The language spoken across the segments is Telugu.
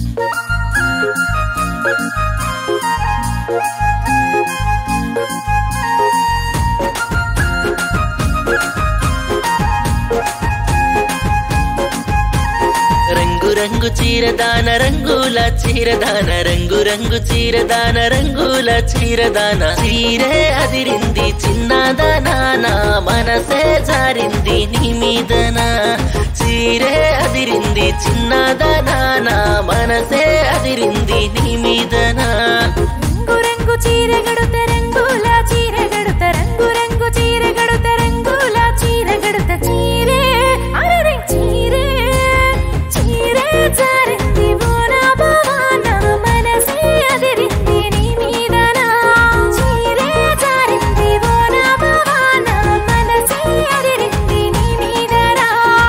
రంగు రంగు చీరదాన రంగుల చీరదాన రంగు రంగు చీరదాన రంగుల చీరదాన చీరే అదిరింది చిన్నదానా నా మనసే జారింది నీ మీదనా చీరే అదిరింది చిన్నదానా నా మనసే అదిరింది నీ మీదనా రంగు రంగు చీర గడుత రంగుల చీర గడుత రంగు రంగు చీర గడుత రంగుల చీర గడుత చీరే అరరే చీరే చీరే జారింది బోన భవాన మనసే అదిరింది నీ మీదనా చీరే జారింది బోన భవాన మనసే అదిరింది నీ మీదనా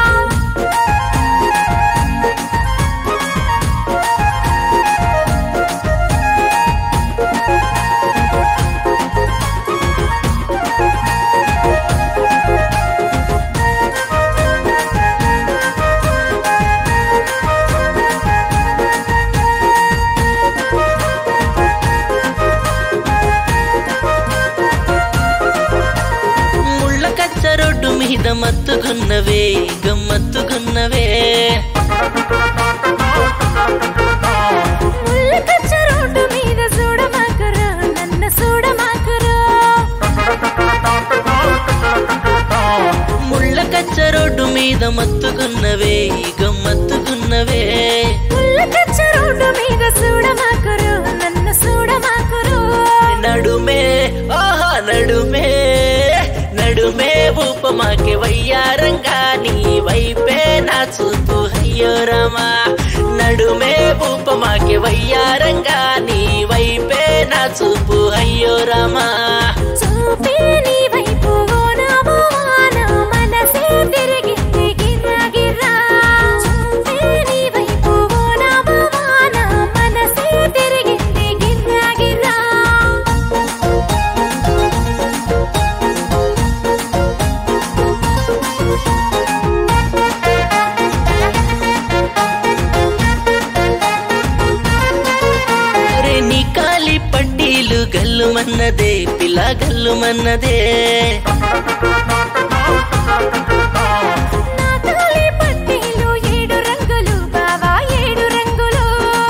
ముళ్ళ కచ్చ రోడ్డు మీద మత్తుకున్నవే గమ్మత్తుకున్నవే ముళ్ళ కచ్చ రోడ్డు మీద చూడమాకురా నన్ను చూడమాకురా ముళ్ళ కచ్చ రోడ్డు మీద మత్తుకున్నవే గమ్మత్తుకున్నవే ముళ్ళ కచ్చ రోడ్డు మీద చూడమాకురు నన్ను చూడమాకురు నడుమే ఆహా నడుమే నడుమే ఉపమాకి వయ్యారంగా నీ వైపే నా చూపు అయ్యో రామా నడుమే ఉపమాకి వయ్యారంగా నీ వైపే నా చూపు అయ్యో రామా చూపే నీ వైపు ఓ నా భవాన మనసే తిరిగింది గిర్రా గిర్రా చూపే నీ వైపు ఓ నా భవాన మనసే తిరిగింది గిర్రా గిర్రా అరే నీ కాలి పట్టీలు గల్లుమన్నదే పిల్ల గల్లుమన్నదే నా తాళి పట్టీలు ఏడు రంగులు బావా ఏడు రంగులు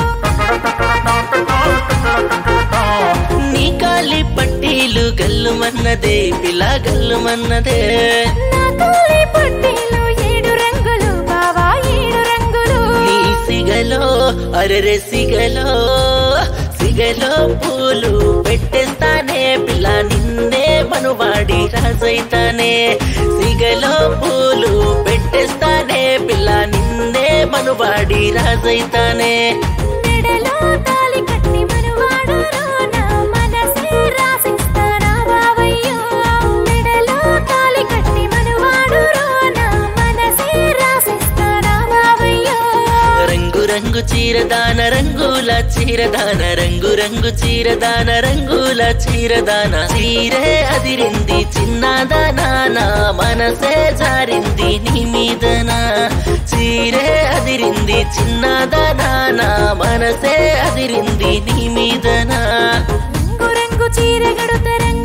నీ కాలి పట్టీలు గల్లుమన్నదే పిల్ల గల్లుమన్నదే నా తాళి పట్టీలు ఏడు రంగులు బావా ఏడు రంగులు నీ సిగలో అరెరె సిగలో సిగలో పూలు పెట్టేస్తానే పిల్ల నిన్నే మనువాడి రాజైతానే సిగలో పూలు పెట్టేస్తానే పిల్ల నిన్నే మనువాడి రాజైతానే మెడలో తాళి కట్టి మనువాడరా నా మనసే రాసిస్తానా బావయ్యో మెడలో తాళి కట్టి మనువాడురా నా మనసే రాసిస్తానా బావయ్యో రంగు రంగు చీరదాన రంగుల చీరదాన రంగు రంగు చీరదాన రంగుల చీరదాన చీరే అదిరింది చిన్నదానా నా మనసే జారింది నీ మీదనా చీరే అదిరింది చిన్నదానా నా మనసే అదిరింది నీ మీదనా రంగు రంగు చీర గడుత రంగు